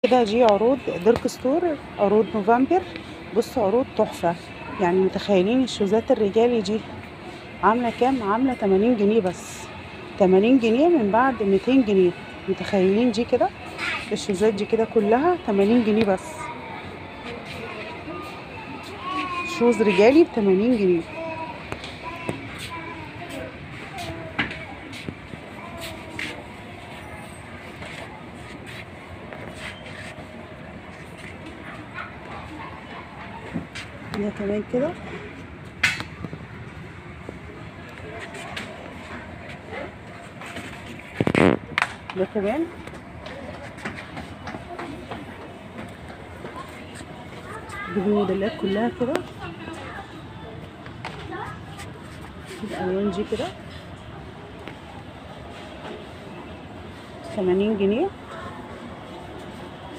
كده دي عروض ديرك ستور عروض نوفمبر بصوا عروض تحفة يعني متخيلين الشوزات الرجالي دي عاملة كام عاملة 80 جنيه بس 80 جنيه من بعد 200 جنيه متخيلين دي كده الشوزات دي كده كلها 80 جنيه بس شوز رجالي ب 80 جنيه ده كمان كده ده كمان دي الموديلات كلها كده الالوان دي كده 80 جنيه